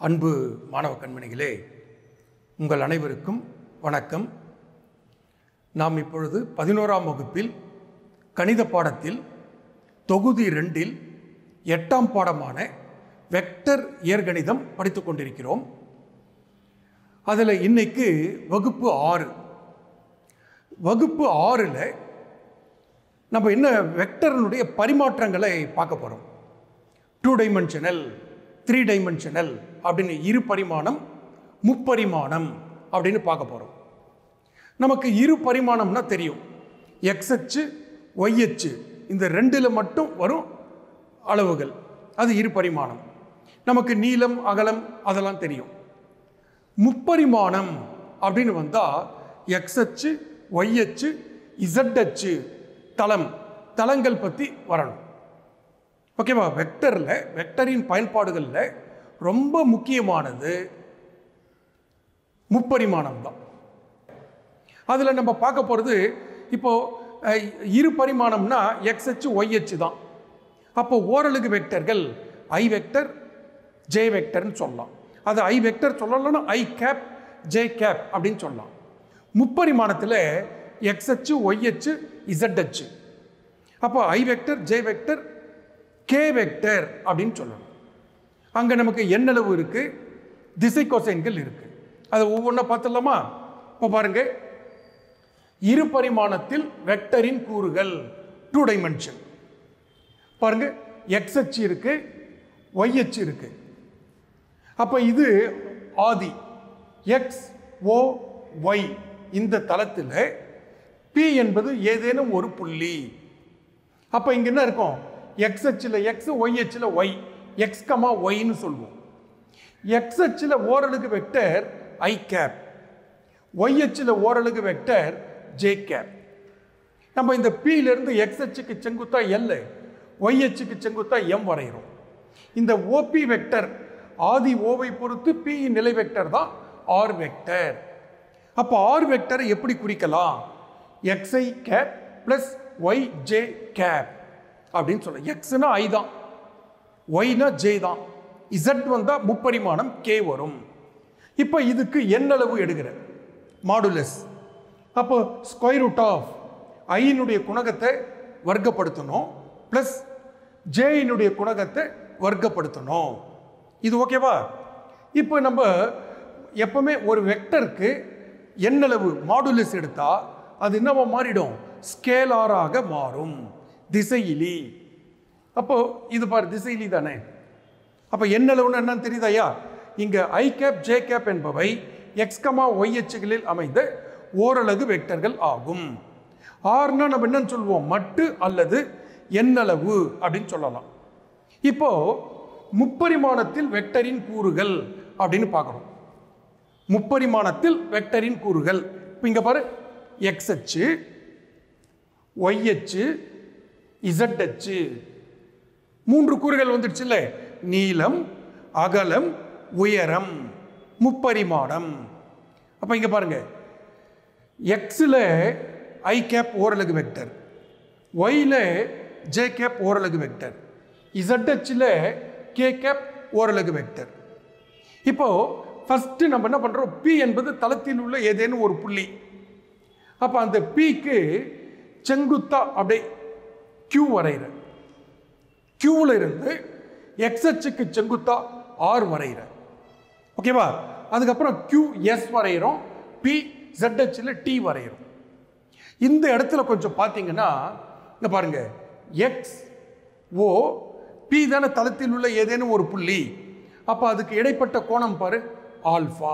அன்பு மாணவ கண்மணிகளே உங்கள் அனைவருக்கும் வணக்கம் நாம் இப்பொழுது பதினோராம் வகுப்பில் கணித பாடத்தில் தொகுதி ரெண்டில் எட்டாம் பாடமான வெக்டர் இயற்கணிதம் படித்துக் கொண்டிருக்கிறோம் அதில் இன்னைக்கு வகுப்பு ஆறு வகுப்பு ஆறில் நம்ம என்ன வெக்டர்னுடைய பரிமாற்றங்களை பார்க்க போகிறோம் டூ டைமென்ஷனல் த்ரீ டைமென்ஷனல் அப்படின்னு இரு பரிமாணம் முப்பரிமாணம் அப்படின்னு பார்க்க போகிறோம் நமக்கு இரு பரிமாணம்னா தெரியும் எக்ஸ் அச்சு ஒய் அச்சு இந்த ரெண்டில் மட்டும் வரும் அளவுகள் அது இரு பரிமாணம் நமக்கு நீளம் அகலம் அதெல்லாம் தெரியும் முப்பரிமாணம் அப்படின்னு வந்தால் எக்ஸ் அச்சு ஒய் அச்சு இசட் அச்சு தளம் தளங்கள் பற்றி வரணும் ஓகேவா வெக்டரில் வெக்டரின் பயன்பாடுகளில் ரொம்ப முக்கியமானது முப்பரிமாணம் தான் அதில் நம்ம பார்க்க போகிறது இப்போது இரு பரிமாணம்னா எக்ஸ் அச்சு ஒய் அச்சு தான் அப்போ ஓரலகு வெக்டர்கள் ஐ வெக்டர் ஜே வெக்டர்னு சொல்லலாம் அது ஐ வெக்டர் சொல்லலைன்னா ஐ கேப் ஜே கேப் அப்படின்னு சொல்லலாம் முப்பரிமாணத்தில் எக்ஸ் அச்சு ஒய் அச்சு இசட் அச்சு அப்போ I vector J vector K vector அப்படின்னு சொல்லணும் அங்கே நமக்கு எண்ணளவு இருக்குது திசை கொசைன்கள் இருக்குது அதை ஒவ்வொன்றா பார்த்துடலாமா இப்போ பாருங்க இரு பரிமாணத்தில் வெக்டரின் கூறுகள் டூ டைமென்ஷன் பாருங்க எக்ஸ் அச்சு இருக்கு ஒய் அச்சு இருக்கு அப்போ இது ஆதி எக்ஸ் ஓ ஒய் இந்த தளத்தில் பி என்பது ஏதேனும் ஒரு புள்ளி அப்போ இங்கே என்ன இருக்கும் எக்ஸ் அச்சில் எக்ஸ் ஒய் அச்சில் ஒய் எக்ஸ் கமா ஒய்னு சொல்லுவோம் எக்ஸ் அச்சில் ஓரலுக்கு வெக்டர் ஐ கேப் ஒய் அச்சில் ஓரலுக்கு வெக்டர் ஜே கேப் நம்ம இந்த பியிலிருந்து எக்ஸ் அச்சுக்கு செங்குத்தா எல் ஒய் அச்சுக்கு செங்குத்தா எம் வரைகிறோம் இந்த ஓபி வெக்டர் ஆதி ஓவை பொறுத்து பி நிலை வெக்டர் தான் ஆர் வெக்டர் அப்போ ஆர் வெக்டரை எப்படி குறிக்கலாம் X I cap plus Y J cap அப்படின்னு சொல்ல எக்ஸ்னா ஐ தான் ஒய்னா ஜே தான் இசட் வந்தால் முப்பரிமாணம் கே வரும் இப்போ இதுக்கு எண்ணளவு எடுக்கிற மாடுலஸ் அப்போ ஸ்கொயர் ரூட் ஆஃப் ஐயினுடைய குணகத்தை வர்க்கப்படுத்தணும் ப்ளஸ் ஜேயினுடைய குணகத்தை வர்க்கப்படுத்தணும் இது ஓகேவா இப்போ நம்ம எப்பவுமே ஒரு வெக்டருக்கு எண்ணளவு மாடுலஸ் எடுத்தால் அது என்னவா மாறிடும் ஸ்கேலாராக மாறும் திசையிலி அப்போ இது பாரு திசையிலி தானே அப்போ எண்ணளவுன்னு என்னன்னு தெரியுதாயா இங்கே ஐ கேப் ஜே கேப் என்பவை எக்ஸ்கமா ஒய் அச்சுகளில் அமைந்த ஓரலகு வெக்டர்கள் ஆகும் ஆர்னா நம்ம என்னன்னு சொல்லுவோம் மட்டு அல்லது எண்ணளவு அப்படின்னு சொல்லலாம் இப்போ முப்பரிமாணத்தில் வெக்டரின் கூறுகள் அப்படின்னு பார்க்குறோம் முப்பரிமாணத்தில் வெக்டரின் கூறுகள் இப்போ இங்கே பாரு எக்ஸ் அச்சு ஒய் அச்சு இசட் அச்சு மூன்று கூறுகள் வந்துடுச்சுல்ல நீளம் அகலம் உயரம் முப்பரிமாணம் அப்போ இங்கே பாருங்க எக்ஸில் ஐ கேப் ஓரலகு வெக்டர் ஒயில் ஜே கேப் ஓரலகு வெக்டர் இசட் அச்சில் கே கேப் ஓரலகு வெக்டர் இப்போ ஃபஸ்ட்டு நம்ம என்ன பண்ணுறோம் பி என்பது தளத்தில் உள்ள ஏதேனும் ஒரு புள்ளி அப்போ அந்த பிக்கு செங்குத்தா அப்படியே கியூ வரைகிற கியூவில் இருந்து எக்ஸ் அச்சுக்கு செங்குத்தா ஆர் வரைகிற ஓகேவா அதுக்கப்புறம் கியூ எஸ் வரைகிறோம் பி ஜெட் அச்சில் டி வரைகிறோம் இந்த இடத்துல கொஞ்சம் பார்த்தீங்கன்னா இங்கே பாருங்க எக்ஸ் ஓ பி தானே தளத்தில் உள்ள ஏதேனும் ஒரு புள்ளி அப்போ அதுக்கு இடைப்பட்ட கோணம் பாரு ஆல்ஃபா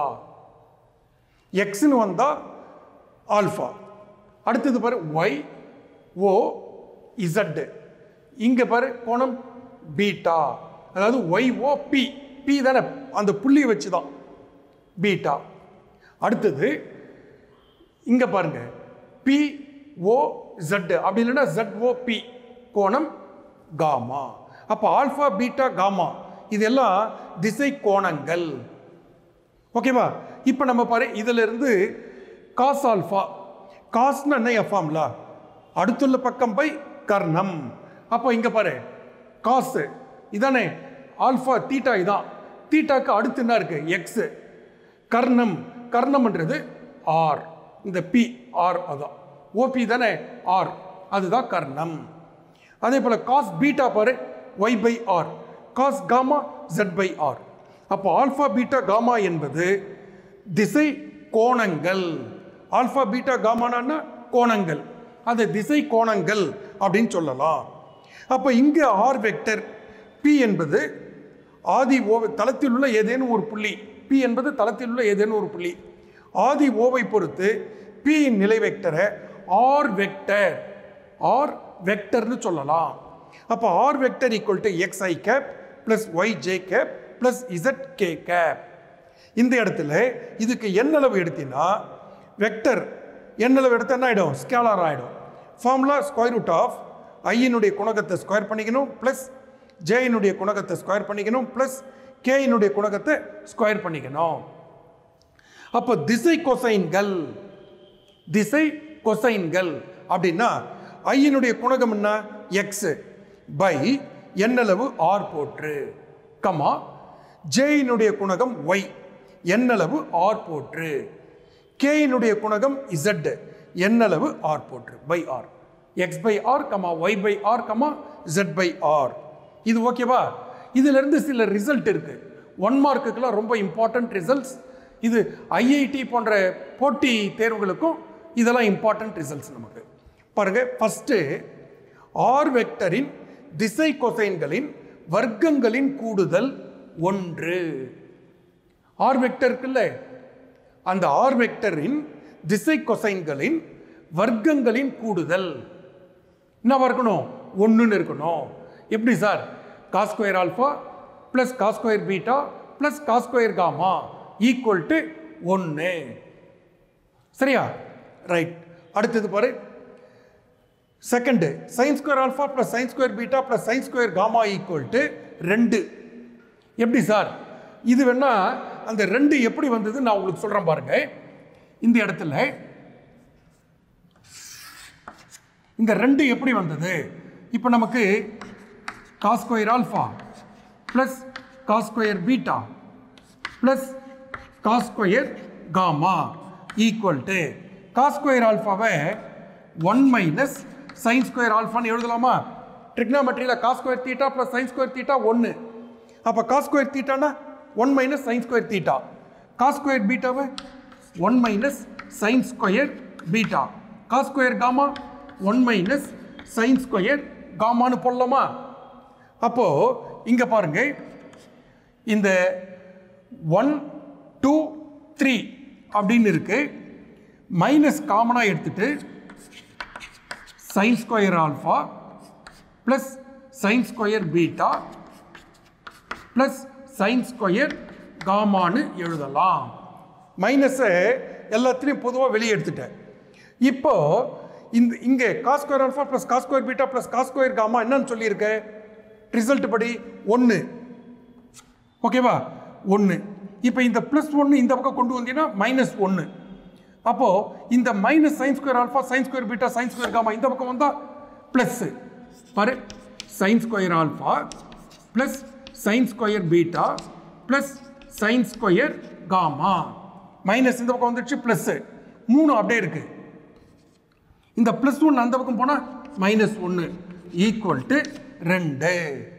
எக்ஸ்னு வந்தால் ஆல்ஃபா அடுத்தது பாரு ஒய் ஓ இசட் இங்கே பாரு கோணம் பீட்டா அதாவது ஒய் ஓ பி பி தானே அந்த புள்ளியை வச்சு தான் பீட்டா அடுத்தது இங்கே பாருங்க பி ஓ ஜட் அப்படி இல்லைன்னா ஜட் ஓ பி கோணம் காமா அப்போ ஆல்ஃபா பீட்டா காமா இதெல்லாம் திசை கோணங்கள் ஓகேவா இப்போ நம்ம பாரு இதில் இருந்து காஸ் ஆல்ஃபா காஸ்னா என்ன எஃபாம்ல அடுத்துள்ள பக்கம் பை கர்ணம் அப்போ இங்கே பாரு காசு இதானே ஆல்ஃபா தீட்டா இதான் தீட்டாக்கு அடுத்து என்ன இருக்கு எக்ஸ் கர்ணம் கர்ணம்ன்றது ஆர் இந்த பி ஆர் அதான் ஓபி தானே ஆர் அதுதான் கர்ணம் அதே போல் காஸ் பீட்டா பாரு Y by R cos gamma Z by R அப்போ ஆல்ஃபா பீட்டா காமா என்பது திசை கோணங்கள் ஆல்ஃபா பீட்டா காமானா கோணங்கள் அது திசை கோணங்கள் அப்படின்னு சொல்லலாம் அப்போ இங்கே ஆர் வெக்டர் பி என்பது ஆதி ஓ தளத்தில் உள்ள ஏதேனும் ஒரு புள்ளி பி என்பது தளத்தில் உள்ள ஏதேனும் ஒரு புள்ளி ஆதி ஓவை பொறுத்து பி இன் நிலை வெக்டரை ஆர் வெக்டர் ஆர் வெக்டர்னு சொல்லலாம் அப்போ R vector equal to X I cap plus Y J cap plus Z K cap இந்த இடத்துல இதுக்கு எண்ணளவு எடுத்தீங்கன்னா வெக்டர் எண்ணளவு எடுத்தா என்ன ஆகிடும் ஸ்கேலார் ஆகிடும் ஃபார்முலா ஸ்கொயர் ரூட் ஆஃப் ஐயினுடைய குணகத்தை ஸ்கொயர் பண்ணிக்கணும் ப்ளஸ் ஜேயினுடைய குணகத்தை ஸ்கொயர் பண்ணிக்கணும் ப்ளஸ் கேயினுடைய குணகத்தை ஸ்கொயர் பண்ணிக்கணும் அப்போ திசை கொசைன்கள் திசை கொசைன்கள் அப்படின்னா ஐயினுடைய குணகம் என்ன எக்ஸ் பை எண்ணளவு ஆர் போற்று கமா ஜேயினுடைய குணகம் ஒய் எண்ணளவு ஆர் போற்று கேயினுடைய குணகம் இசட் எண்ணளவு ஆர் போற்று by R X by R comma Y by R comma Z by R இது ஓகேவா இதிலிருந்து சில ரிசல்ட் இருக்கு ஒன் மார்க்குக்கெல்லாம் ரொம்ப இம்பார்ட்டன்ட் ரிசல்ட்ஸ் இது ஐஐடி போன்ற போட்டி தேர்வுகளுக்கும் இதெல்லாம் இம்பார்ட்டன்ட் ரிசல்ட்ஸ் நமக்கு பாருங்க ஃபஸ்ட்டு ஆர் வெக்டரின் திசை கொசைன்களின் வர்க்கங்களின் கூடுதல் ஒன்று ஆர் வெக்டர் இருக்குல்ல அந்த ஆர் வெக்டரின் திசை கொசைன்களின் வர்க்கங்களின் கூடுதல் என்ன இருக்கணும் ஒன்றுன்னு இருக்கணும் எப்படி sir cos square alpha plus cos square beta plus cos square gamma equal to ஒன்று சரியா ரைட் அடுத்தது பாரு second sine square alpha plus sine square beta plus sine square gamma equal to ரெண்டு எப்படி சார் இது வேணா அந்த ரெண்டு எப்படி வந்தது நான் உங்களுக்கு சொல்கிறேன் பாருங்க இந்த இடத்துல இந்த ரெண்டு எப்படி வந்தது இப்போ நமக்கு cos square alpha plus cos square beta plus cos square gamma equal to cos square ஆல்ஃபாவை ஒன் மைனஸ் சைன் ஸ்கொயர் ஆல்ஃபான்னு எழுதலாமா ட்ரிக்னாமெட்ரியில் cos square theta plus sine square theta ஒன்று அப்போ காஸ்கொயர் தீட்டானா one minus sine square theta cos square பீட்டாவை one minus sine square beta cos square gamma one minus sine square காமான்னு போடலாமா அப்போது இங்கே பாருங்க இந்த ஒன் டூ த்ரீ அப்படின்னு இருக்கு மைனஸ் காமனாக எடுத்துட்டு sine square alpha plus sine square beta plus sine square காமான்னு எழுதலாம் மைனஸை எல்லாத்துலேயும் பொதுவாக வெளியே எடுத்துட்டேன் இப்போ இந்த இங்கே cos square alpha plus cos square beta plus cos square gamma என்னன்னு சொல்லியிருக்கேன் ரிசல்ட் படி ஒன்று ஓகேவா ஒன்று இப்போ இந்த ப்ளஸ் ஒன்று இந்த பக்கம் கொண்டு வந்தீங்கன்னா மைனஸ் ஒன்று அப்போது இந்த minus sine square alpha sine square beta sine square gamma இந்த பக்கம் வந்தால் ப்ளஸ்ஸு பாரு sine square alpha plus sine square beta plus sine square gamma minus இந்த பக்கம் வந்துடுச்சு ப்ளஸ்ஸு மூணு அப்படியே இருக்கு இந்த ப்ளஸ் ஒன்று அந்த பக்கம் போனால் மைனஸ் ஒன்று ஈக்குவல் டு ரெண்டு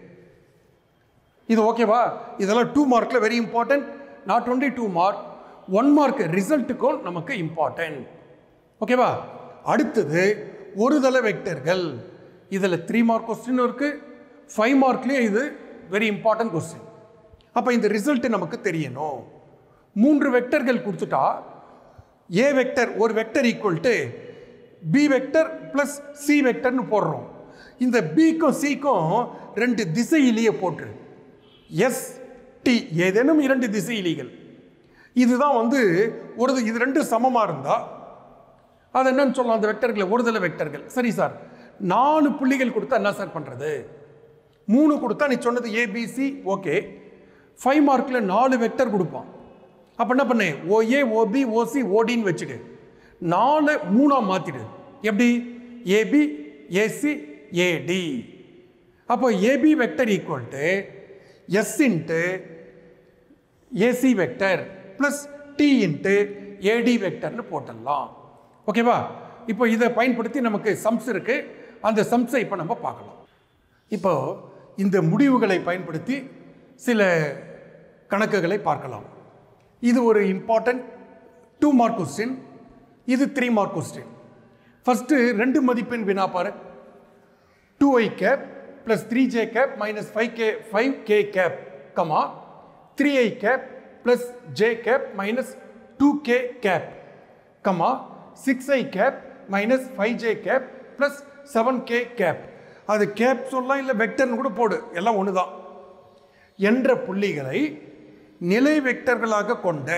இது ஓகேவா இதெல்லாம் டூ மார்க்கில் very important not only two mark one mark ரிசல்ட்டுக்கும் நமக்கு இம்பார்ட்டன்ட் ஓகேவா அடுத்தது ஒரு தள வெக்டர்கள் இதில் த்ரீ மார்க் கொஸ்டின் இருக்குது ஃபைவ் மார்க்லேயும் இது வெரி இம்பார்ட்டன்ட் கொஸ்டின் அப்போ இந்த ரிசல்ட்டு நமக்கு தெரியணும் மூன்று வெக்டர்கள் கொடுத்துட்டா ஏ வெக்டர் ஒரு vector equal to B vector plus C வெக்டர்னு போடுறோம் இந்த பிக்கும் சிக்கும் ரெண்டு திசையிலேயே போட்டுரு எஸ் டி ஏதேனும் இரண்டு திசையிலிகள் இதுதான் வந்து ஒரு இது ரெண்டு சமமாக இருந்தால் அது என்னன்னு சொல்லலாம் அந்த வெக்டர்களை ஒருதலை வெக்டர்கள் சரி சார் நாலு புள்ளிகள் கொடுத்தா என்ன சார் பண்ணுறது மூணு கொடுத்தா நீ சொன்னது ஏபிசி ஓகே ஃபைவ் மார்க்கில் நாலு வெக்டர் கொடுப்பான் அப்போ என்ன பண்ணு ஓஏ ஓபி ஓசி ஓடின்னு வச்சுடு நாலு மூணாக மாற்றிடு எப்படி ஏபி ஏசி ஏடி அப்போ AB vector equal to S into AC vector plus D into AD வெக்டர்னு போட்டுடலாம் ஓகேவா இப்போ இதை பயன்படுத்தி நமக்கு சம்ஸ் இருக்குது அந்த சம்ஸை இப்போ நம்ம பார்க்கலாம் இப்போ இந்த முடிவுகளை பயன்படுத்தி சில கணக்குகளை பார்க்கலாம் இது ஒரு இம்பார்ட்டன்ட் டூ மார்க் கொஸ்டின் இது த்ரீ மார்க் கொஸ்டின் ஃபஸ்ட்டு ரெண்டு மதிப்பெண் வினா பாரு two i cap plus three j cap minus five k five k cap comma three i cap plus j cap minus two k cap comma six i cap minus five j cap plus seven k cap அது cap சொல்லலாம் இல்லை வெக்டர்னு கூட போடு எல்லாம் ஒன்று தான் என்ற புள்ளிகளை நிலை வெக்டர்களாக கொண்ட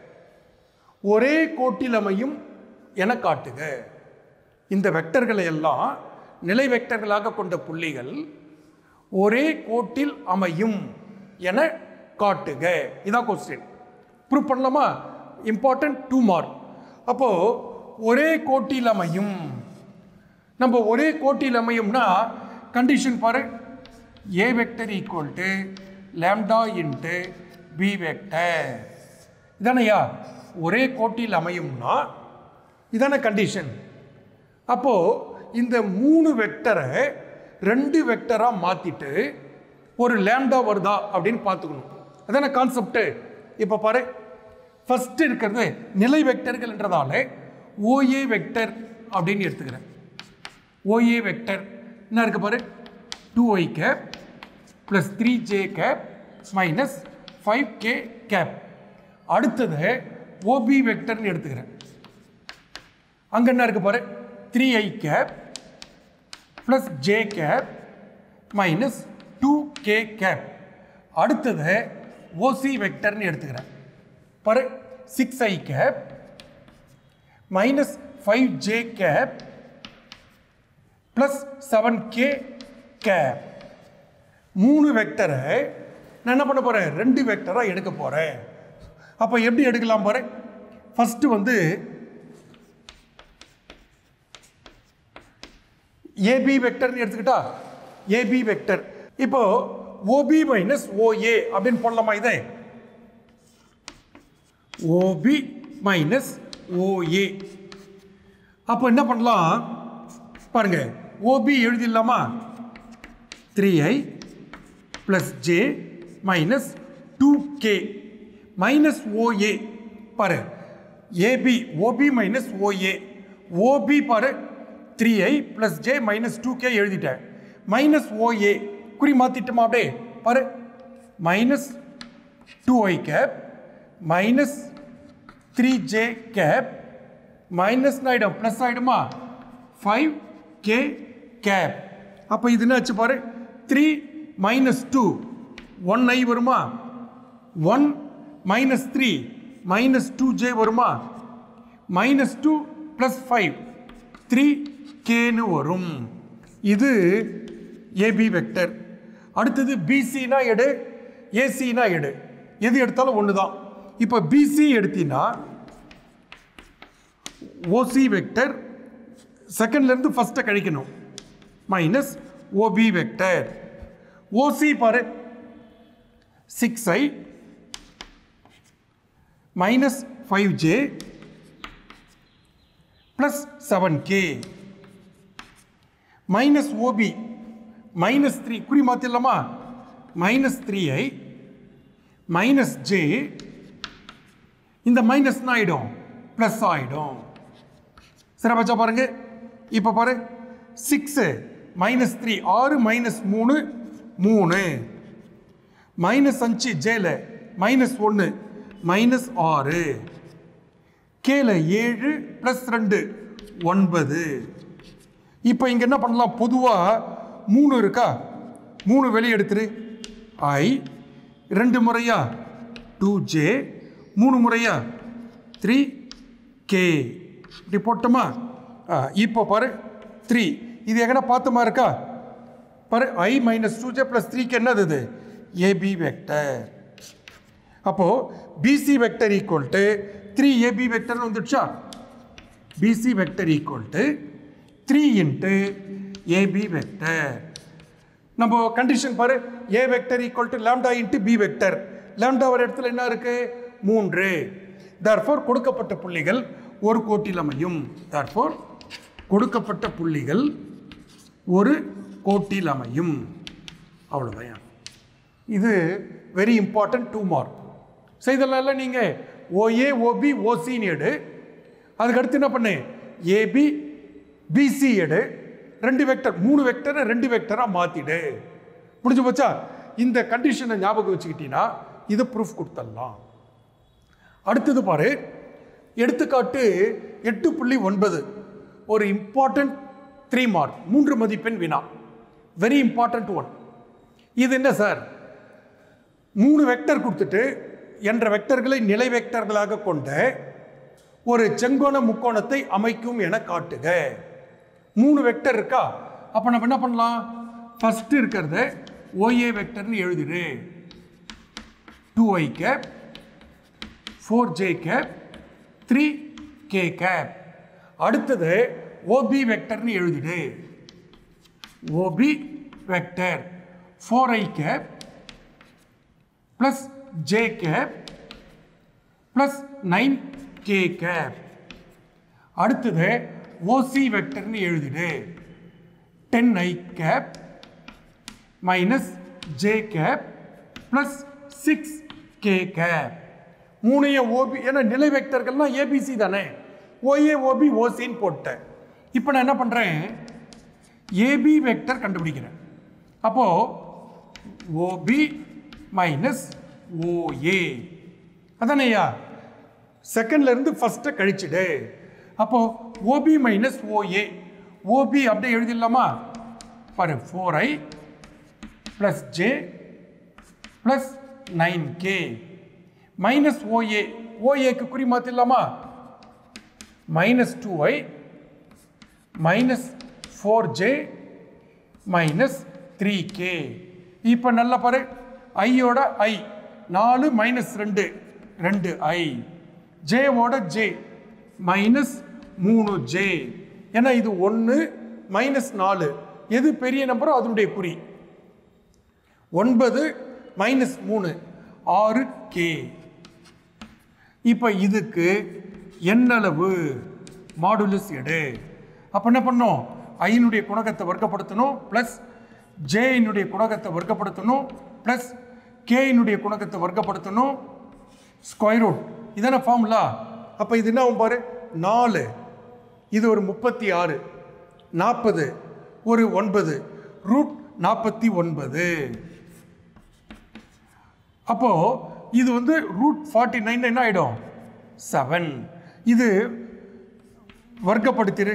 ஒரே கோட்டில் அமையும் என காட்டுக இந்த வெக்டர்களை எல்லாம் நிலை வெக்டர்களாக கொண்ட புள்ளிகள் ஒரே கோட்டில் அமையும் என காட்டுக இதான் கொஸ்டின் ப்ரூவ் பண்ணலாமா இம்பார்ட்டன்ட் டூ மார்க் அப்போ ஒரே கோட்டில் அமையும் நம்ம ஒரே கோட்டில் அமையும்னா கண்டிஷன் பாரு a vector equal to lambda into b vector இதானையா ஒரே கோட்டில் அமையும்னா இதான கண்டிஷன் அப்போது இந்த மூணு வெக்டரை ரெண்டு வெக்டராக மாற்றிட்டு ஒரு லேம்டா வருதா அப்படின்னு பார்த்துக்கணும் அதான கான்செப்ட்டு இப்போ பாரு ஃபஸ்ட்டு இருக்கிறது நிலை வெக்டர்கள்ன்றதால ஓஏ வெக்டர் அப்படின்னு எடுத்துக்கிறேன் ஓஏ வெக்டர் என்ன இருக்கு பாரு two y cap plus three j cap minus five k cap அடுத்தது ஓபி வெக்டர்னு எடுத்துக்கிறேன் அங்கே என்ன இருக்கு பாரு three i cap plus j cap minus two k cap அடுத்தது ஓசி வெக்டர்னு எடுத்துக்கிறேன் பாரு six i cap minus five j cap plus seven k cap மூணு வெக்டரை நான் என்ன பண்ண போகிறேன் ரெண்டு வெக்டராக எடுக்க போகிறேன் அப்போ எப்படி எடுக்கலாம் பாரு ஃபஸ்ட்டு வந்து ஏபி வெக்டர்னு எடுத்துக்கிட்டா ஏபி வெக்டர் இப்போ ஓபி மைனஸ் ஓஏ அப்படின்னு போடலாமா இதை ஓபி மைனஸ் ஓஏ அப்போ என்ன பண்ணலாம் பாருங்க ஓபி எழுதிடலாமா three i plus j minus two k minus OA பாரு AB OB minus OA OB பாரு three i plus j minus two k எழுதிட்டேன் மைனஸ் ஓஏ குறி மாற்றிட்டுமா அப்படியே பாரு minus two i cap minus three j cap minus ஆகிடும் plus ஆகிடுமா five k cap அப்போ இது என்னாச்சு பாரு three minus two one i வருமா one minus three minus two j வருமா minus two plus five three கேன்னு வரும் இது ஏபி வெக்டர் அடுத்தது பிசினா எடு ஏசினா எடு எது எடுத்தாலும் ஒன்று தான் இப்போ பிசி எடுத்தீங்கன்னா ஓசி வெக்டர் செகண்ட்லேருந்து ஃபஸ்ட்டை கழிக்கணும் மைனஸ் ஓபி வெக்டர் ஓசி பாரு six i minus five j plus seven k minus OB minus three குறி மாற்றிடலாமா minus three i minus j இந்த மைனஸ் ஆகிடும் ப்ளஸ் ஆகிடும் சரி பச்சா பாருங்க இப்போ பாரு சிக்ஸு மைனஸ் த்ரீ ஆறு மைனஸ் மூணு மூணு மைனஸ் அஞ்சு ஜேல மைனஸ் ஒன்று மைனஸ் ஆறு கேல ஏழு ப்ளஸ் ரெண்டு ஒன்பது இப்போ இங்கே என்ன பண்ணலாம் பொதுவாக மூணு இருக்கா மூணு வெளியே எடுத்துரு ஐ ரெண்டு முறையா டூ ஜே மூணு முறையா த்ரீ கே இப்படி போட்டோமா ஆ, இப்போ பாரு த்ரீ இது எங்கன்னா பார்த்தோமா இருக்கா பாரு i minus two j plus த்ரீக்கு என்னது இது ஏபி வெக்டர் அப்போது BC vector equal to three AB வெக்டர்னு வந்துடுச்சா BC vector equal to three into AB vector நம்ம கண்டிஷன் பாரு a vector equal to lambda into b vector lambda வர இடத்துல என்ன இருக்கு மூன்று தர்ஃபோர் கொடுக்கப்பட்ட புள்ளிகள் ஒரு கோட்டில் அமையும் தர்ஃபோர் கொடுக்கப்பட்ட புள்ளிகள் ஒரு கோட்டில் அமையும் அவ்வளோதான் இது வெரி இம்பார்ட்டன்ட் டூ மார்க் செய்தனால நீங்கள் ஓஏ ஓபி ஓசின்னு எடு அதுக்கடுத்து என்ன பண்ணு ஏபி பிசி எடு ரெண்டு வெக்டர் மூணு வெக்டரை ரெண்டு வெக்டராக மாற்றிடு முடிஞ்சு போச்சா இந்த கண்டிஷனை ஞாபகம் வச்சுக்கிட்டீங்கன்னா இது ப்ரூஃப் கொடுத்துடலாம் அடுத்தது பாரு எடுத்துக்காட்டு எட்டு புள்ளி ஒன்பது ஒரு இம்பார்ட்டன்ட் த்ரீ மார்க் மூன்று மதிப்பெண் வினா வெரி இம்பார்ட்டன்ட் ஒன் இது என்ன சார் மூணு வெக்டர் கொடுத்துட்டு என்ற வெக்டர்களை நிலை வெக்டர்களாக கொண்ட ஒரு செங்கோண முக்கோணத்தை அமைக்கும் என காட்டுக மூணு வெக்டர் இருக்கா அப்போ நம்ம என்ன பண்ணலாம் ஃபர்ஸ்ட் இருக்கிறத ஓஏ வெக்டர்னு எழுதிடு two y cap four j cap three k cap அடுத்தது ஓபி வெக்டர்னு எழுதிடு OB vector four i cap plus j cap plus nine k cap அடுத்தது ஓசி வெக்டர்னு எழுதிடு ten i cap minus j cap plus six k cap மூணையும் OB ஏன்னா நிலை வெக்டர்கள்லாம் ஏபிசி தானே ஓஏ ஓபி ஓசின்னு போட்டேன் இப்போ நான் என்ன பண்ணுறேன் ஏபி வெக்டர் கண்டுபிடிக்கிறேன் அப்போது ஓபி மைனஸ் ஓஏ அதானேயா செகண்ட்ல இருந்து ஃபர்ஸ்ட்டை கழிச்சிடு அப்போ ஓபி மைனஸ் ஓஏ ஓபி அப்படியே எழுதிடலாமா பாரு four i plus j plus nine k minus OA ஓஏக்கு குறி மாற்றிடலாமா minus two i minus four j minus three k இப்போ நல்லா பாரு ஐயோட ஐ நாலு மைனஸ் ரெண்டு ரெண்டு ஐ ஜேவோட ஜே மைனஸ் மூணு ஜே ஏன்னா இது ஒன்று மைனஸ் நாலு எது பெரிய நம்பரோ அதனுடைய குறி ஒன்பது மைனஸ் மூணு ஆறு கே இப்போ இதுக்கு என்னளவு மாடுலஸ் எடு அப்போ என்ன பண்ணோம் ஐனுடைய குணகத்தை வர்க்கப்படுத்தணும் ப்ளஸ் ஜேயினுடைய குணகத்தை வர்க்கப்படுத்தணும் ப்ளஸ் கேயினுடைய குணகத்தை வர்க்கப்படுத்தணும் ஸ்கொயர் ரூட் இதான ஃபார்முலா அப்போ இது என்ன ஆகும் பாரு நாலு இது ஒரு முப்பத்தி ஆறு நாற்பது ஒரு ஒன்பது ரூட் நாற்பத்தி ஒன்பது அப்போ இது வந்து ரூட் ஃபார்ட்டி நைன் என்ன ஆயிடும் செவன் இது வர்க்கப்படுத்திரு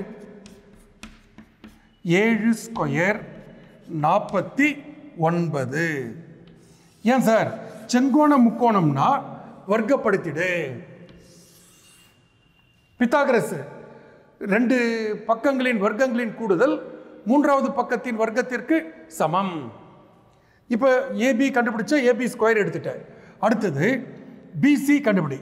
ஏழு ஸ்கொயர் நாற்பத்தி ஒன்பது ஏன் சார் செங்கோண முக்கோணம்னா வர்க்கப்படுத்திடு பித்தாகரஸ் ரெண்டு பக்கங்களின் வர்க்கங்களின் கூடுதல் மூன்றாவது பக்கத்தின் வர்க்கத்திற்கு சமம் இப்போ ஏபி கண்டுபிடிச்சா ஏபி ஸ்கொயர் எடுத்துட்டேன் அடுத்தது பிசி கண்டுபிடி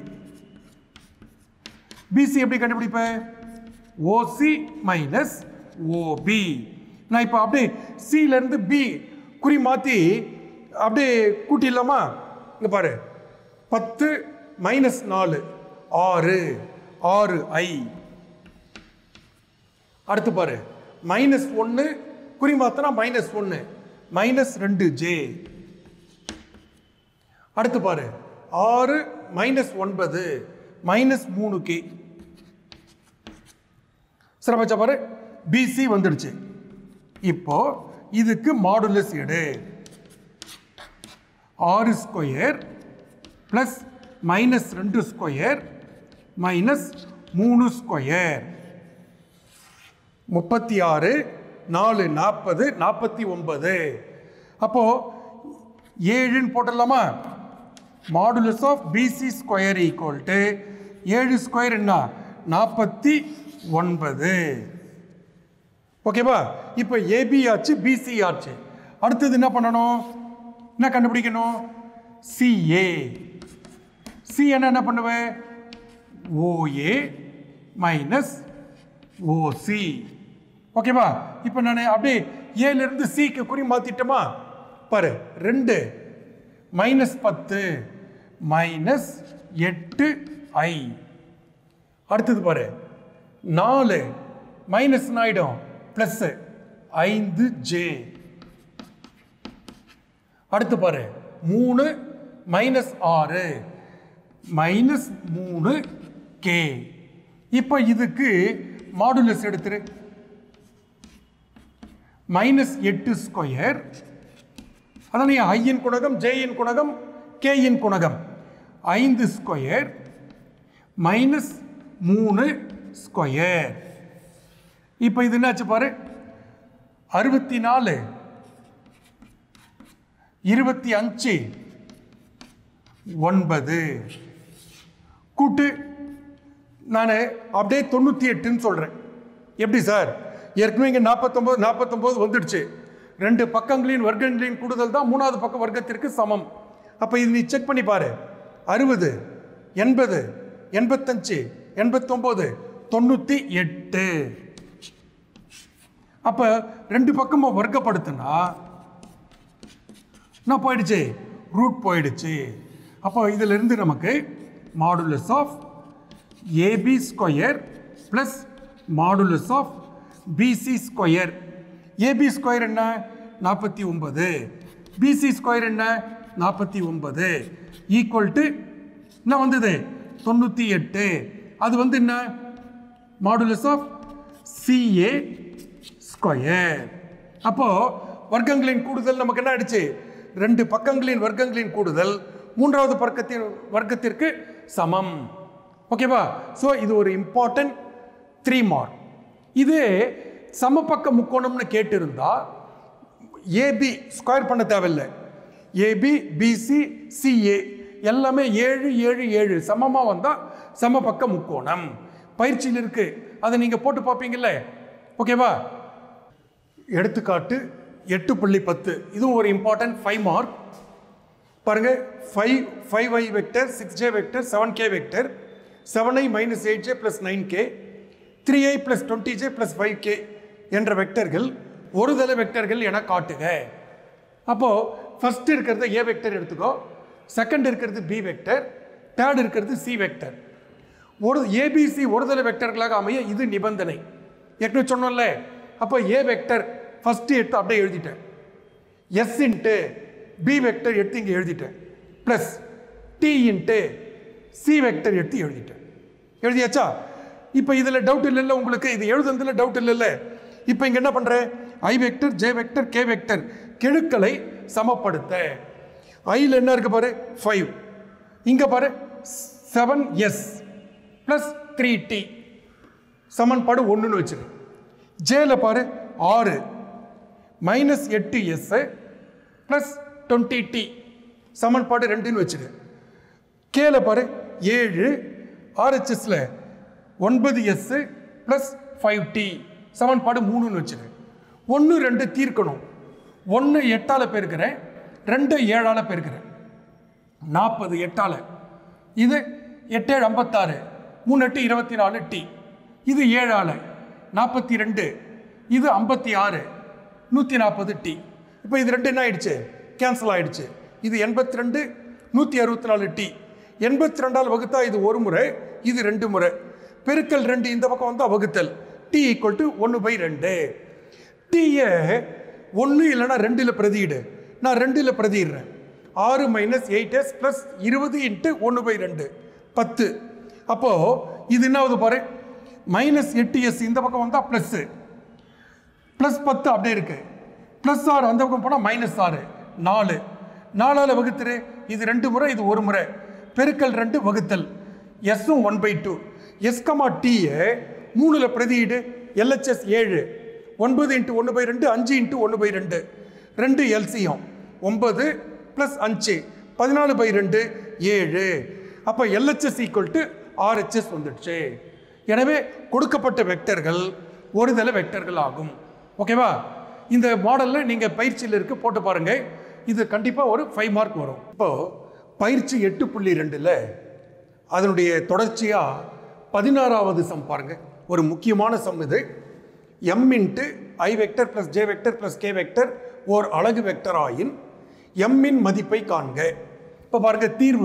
பிசி எப்படி கண்டுபிடிப்பேன் ஓசி மைனஸ் ஓபி நான் இப்போ அப்படியே சிலேருந்து பி குறி மாற்றி அப்படியே கூட்டிடலாமா இங்கே பாரு பத்து மைனஸ் நாலு ஆறு ஆறு ஐ அடுத்து பாரு மைனஸ் ஒன்று குறி மாத்தினா மைனஸ் ஒன்று மைனஸ் ரெண்டு ஜே அடுத்து பாரு ஆறு மைனஸ் ஒன்பது மைனஸ் மூணு கே சிறப்பச்சா பாரு பிசி வந்துடுச்சு இப்போ இதுக்கு மாடுலஸ் எடு ஆறு ஸ்கொயர் ப்ளஸ் மைனஸ் ரெண்டு ஸ்கொயர் மைனஸ் மூணு ஸ்கொயர் முப்பத்தி ஆறு நாலு நாற்பது நாற்பத்தி ஒன்பது அப்போது ஏழுன்னு போட்டுடலாமா modulus of BC square equal to ஏழு ஸ்கொயர் என்ன நாற்பத்தி ஒன்பது ஓகேவா இப்போ ஏபி ஆச்சு பிசி ஆச்சு அடுத்தது என்ன பண்ணணும் என்ன கண்டுபிடிக்கணும் சிஏ சி என்ன என்ன பண்ணுவேன் ஓஏ மைனஸ் ஓசி ஓகேவா இப்போ நான் அப்படியே ஏலேருந்து சிக்கு குறி மாற்றிட்டோமா பாரு ரெண்டு மைனஸ் பத்து மைனஸ் எட்டு ஐ அடுத்தது பாரு நாலு மைனஸ் ஆயிடும் ப்ளஸ் ஐந்து ஜே அடுத்து பாரு மூணு மைனஸ் ஆறு மைனஸ் மூணு கே இப்போ இதுக்கு மாடுலஸ் எடுத்துரு மைனஸ் எட்டு ஸ்கொயர் அதானே ஐயின் குணகம் ஜேயின் குணகம் கேயின் குணகம் ஐந்து ஸ்கொயர் மைனஸ் மூணு ஸ்கொயர் இப்போ இது என்னாச்சு பாரு அறுபத்தி நாலு இருபத்தி அஞ்சு ஒன்பது கூட்டு நான் அப்படியே தொண்ணூற்றி எட்டுன்னு சொல்கிறேன் எப்படி சார் ஏற்கனவே இங்கே நாற்பத்தொம்போது நாற்பத்தொம்போது வந்துடுச்சு ரெண்டு பக்கங்களின் வர்க்கங்களின் கூடுதல் தான் மூணாவது பக்க வர்க்கத்திற்கு சமம் அப்போ இது நீ செக் பண்ணி பாரு அறுபது எண்பது எண்பத்தஞ்சு எண்பத்தொம்போது தொண்ணூற்றி எட்டு அப்போ ரெண்டு பக்கமும் வர்க்கப்படுத்தினா என்ன போயிடுச்சு ரூட் போயிடுச்சு அப்போ இதிலிருந்து நமக்கு modulus of AB square plus modulus of BC square AB square என்ன நாற்பத்தி ஒன்பது பிசி ஸ்கொயர் என்ன நாற்பத்தி ஒன்பது ஈக்குவல் டு என்ன வந்தது தொண்ணூற்றி எட்டு அது வந்து என்ன மாடுலஸ் ஆஃப் சிஏ ஸ்கொயர் அப்போ வர்க்கங்களின் கூடுதல் நமக்கு என்ன ஆயிடுச்சு ரெண்டு பக்கங்களின் வர்க்கங்களின் கூடுதல் மூன்றாவது பக்கத்தின் வர்க்கத்திற்கு சமம் ஓகேவா ஸோ இது ஒரு இம்பார்ட்டன்ட் த்ரீ மார்க் இது சமபக்க முக்கோணம்னு கேட்டிருந்தா ஏபி ஸ்கொயர் பண்ண தேவையில்லை ஏபி பிசி சிஏ எல்லாமே ஏழு ஏழு ஏழு சமமாக வந்தால் சமபக்க முக்கோணம் பயிற்சியில் இருக்கு அதை நீங்கள் போட்டு பார்ப்பீங்கல்ல ஓகேவா எடுத்துக்காட்டு எட்டு புள்ளி பத்து இதுவும் ஒரு இம்பார்ட்டன்ட் ஃபைவ் மார்க் பாருங்க five five i vector six j vector seven k vector seven i minus eight j plus nine k three i plus twenty j plus five k என்ற வெக்டர்கள் ஒருதலை வெக்டர்கள் என காட்டுக அப்போது ஃபர்ஸ்ட் இருக்கிறது ஏ வெக்டர் எடுத்துக்கோ செகண்ட் இருக்கிறது பி வெக்டர் தேர்ட் இருக்கிறது சி வெக்டர் ஒரு ஏபிசி ஒருதலை வெக்டர்களாக அமைய இது நிபந்தனை ஏற்கனவே சொன்னோம்ல அப்போ ஏ வெக்டர் ஃபஸ்ட்டு எடுத்து அப்படியே எழுதிட்டேன் எஸ் இன்ட்டு பி வெக்டர் எடுத்து இங்கே எழுதிட்டேன் plus D into c vector எடுத்து எழுதிட்டேன் எழுதியாச்சா இப்போ இதில் டவுட் இல்லைல்ல உங்களுக்கு இது எழுதுனதுல டவுட் இல்லைல்ல இப்போ இங்கே என்ன பண்ணுறேன் i vector J vector K vector கெழுக்களை சமப்படுத்த ஐயில் என்ன இருக்கு பாரு ஃபைவ் இங்கே பாரு seven s plus three t சமன்பாடு ஒன்றுன்னு வச்சிரு ஜேல பாரு ஆறு மைனஸ் எட்டு எஸ் ப்ளஸ் டுவெண்ட்டி டி சமன்பாடு ரெண்டுன்னு வச்சிரு கேல பாரு ஏழு ஆர்ஹெச்எஸ்ல ஒன்பது எஸ் ப்ளஸ் ஃபைவ் டி சமன்பாடு மூணுன்னு வச்சிரு ஒன்று ரெண்டு தீர்க்கணும் ஒன்று எட்டால் பெருக்கிறேன் ரெண்டு ஏழால் பெருக்கிறேன் நாற்பது எட்டால் இது எட்டேழு ஐம்பத்தாறு மூணு எட்டு இருபத்தி நாலு டி இது ஏழால் நாற்பத்தி ரெண்டு இது ஐம்பத்தி ஆறு நூற்றி நாற்பது டி இப்போ இது ரெண்டு என்ன ஆயிடுச்சு கேன்சல் ஆயிடுச்சு இது எண்பத்தி ரெண்டு நூற்றி அறுபத்தி நாலு டி எண்பத்தி ரெண்டால் வகுத்தா இது ஒரு முறை இது ரெண்டு முறை பெருக்கல் ரெண்டு இந்த பக்கம் வந்தால் வகுத்தல் டி ஈக்குவல் டு ஒன்று பை ரெண்டு டீயை ஒன்று இல்லைன்னா ரெண்டில் பிரதியிடு நான் ரெண்டில் பிரதியிடுறேன் ஆறு மைனஸ் எயிட் எஸ் ப்ளஸ் இருபது இன்ட்டு ஒன்று பை ரெண்டு பத்து அப்போது இது என்ன ஆகுது பாரு மைனஸ் எட்டு எஸ் இந்த பக்கம் வந்தால் ப்ளஸ்ஸு ப்ளஸ் பத்து அப்படியே இருக்கு ப்ளஸ் ஆறு அந்த பக்கம் போனால் மைனஸ் ஆறு நாலு நாலால் வகுத்துரு இது ரெண்டு முறை இது ஒரு முறை பெருக்கல் ரெண்டு வகுத்தல் எஸ்ஸும் one by two s comma டீயை மூணில் பிரதியீடு எல்ஹெச்எஸ் ஏழு ஒன்பது இன்ட்டு ஒன்று பை ரெண்டு அஞ்சு இன்ட்டு ஒன்று பை ரெண்டு ரெண்டு எல்சியம் ஒன்பது ப்ளஸ் அஞ்சு பதினாலு பை ரெண்டு ஏழு அப்போ எல்ஹெச்எஸ் ஈக்குவல் டு ஆர்ஹெச்எஸ் வந்துடுச்சு எனவே கொடுக்கப்பட்ட வெக்டர்கள் ஒருதலை வெக்டர்கள் ஆகும் ஓகேவா இந்த மாடலில் நீங்கள் பயிற்சியில் இருக்க போட்டு பாருங்கள் இது கண்டிப்பாக ஒரு ஃபைவ் மார்க் வரும் இப்போது பயிற்சி எட்டு புள்ளி ரெண்டில் அதனுடைய தொடர்ச்சியாக பதினாறாவது சம் பாருங்க ஒரு முக்கியமான சம் இது m into i vector plus j vector plus k vector ஓர் அலகு வெக்டர் ஆயின் எம்மின் மதிப்பை காண்க இப்போ பாருங்க தீர்வு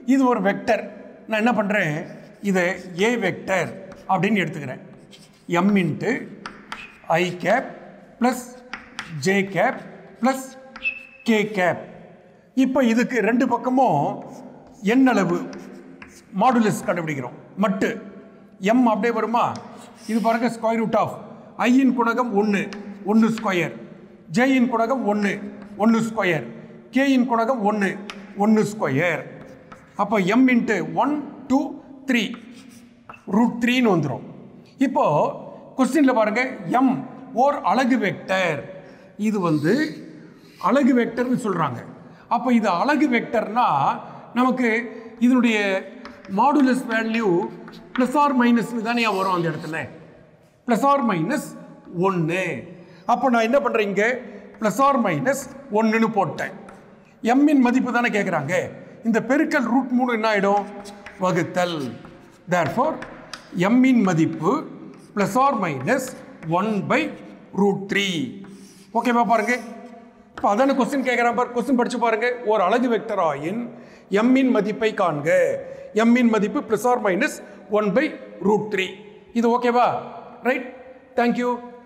இது ஒரு வெக்டர் நான் என்ன பண்ணுறேன் இதை ஏ வெக்டர் அப்படின்னு எடுத்துக்கிறேன் m into i cap plus j cap plus k cap இப்போ இதுக்கு ரெண்டு பக்கமும் எண்ணளவு மாடுலஸ் கண்டுபிடிக்கிறோம் மட்டு எம் அப்படியே வருமா இது பாருங்க ஸ்கொயர் ரூட் ஆஃப் ஐயின் குணகம் ஒன்று ஒன்று ஸ்கொயர் ஜேயின் குணகம் ஒன்று ஒன்று ஸ்கொயர் கேயின் குணகம் ஒன்று ஒன்று ஸ்கொயர் அப்போ m into one two three root த்ரீன்னு வந்துடும் இப்போ கொஸ்டினில் பாருங்க எம் ஓர் அலகு வெக்டர் இது வந்து அலகு வெக்டர்னு சொல்கிறாங்க அப்போ இது அலகு வெக்டர்னா நமக்கு இதனுடைய மாடுலஸ் வேல்யூ ப்ளஸ் ஆர் மைனஸ்னு தானே வரும் அந்த இடத்துல ப்ளஸ் ஆர் மைனஸ் ஒன்று அப்போ நான் என்ன பண்ணுறேன் இங்கே ப்ளஸ் ஆர் மைனஸ் ஒன்றுன்னு போட்டேன் எம்மின் மதிப்பு தானே கேட்குறாங்க இந்த பெருக்கல் ரூட் மூணு என்ன ஆகிடும் வகுத்தல் தேர்ஃபோர் எம்மின் மதிப்பு plus or minus one by root three ஓகேவா பாருங்க இப்போ அதான கொஸ்டின் கேட்குறான் பாரு கொஸ்டின் படிச்சு பாருங்க ஒரு அலகு வெக்டர் ஆயின் எம்மின் மதிப்பை காண்க எம்மின் மதிப்பு plus or minus one by root three இது ஓகேவா ரைட் தேங்க்யூ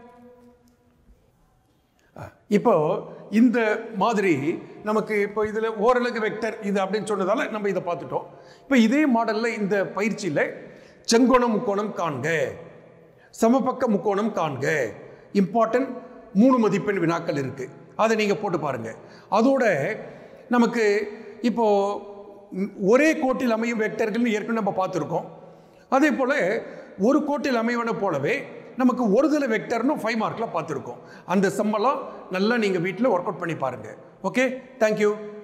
இப்போ இந்த மாதிரி நமக்கு இப்போ இதில் ஓரலகு வெக்டர் இது அப்படின்னு சொன்னதால நம்ம இதை பார்த்துட்டோம் இப்போ இதே மாடலில் இந்த பயிற்சியில் செங்கோண முக்கோணம் காண்க சமபக்க முக்கோணம் காண்க இம்பார்ட்டன்ட் மூணு மதிப்பெண் வினாக்கள் இருக்குது அதை நீங்கள் போட்டு பாருங்கள் அதோட நமக்கு இப்போ ம், ஒரே கோட்டில் அமையும் வெக்டர்கள்னு ஏற்கனவே நம்ம பார்த்துருக்கோம் அதே போல் ஒரு கோட்டில் அமைவன போலவே நமக்கு ஒரு தலை வெக்டர்னு ஃபைவ் மார்க்கில் பார்த்துருக்கோம் அந்த செம்மெல்லாம் நல்லா நீங்கள் வீட்டில் ஒர்க் அவுட் பண்ணி பாருங்கள் ஓகே தேங்க்யூ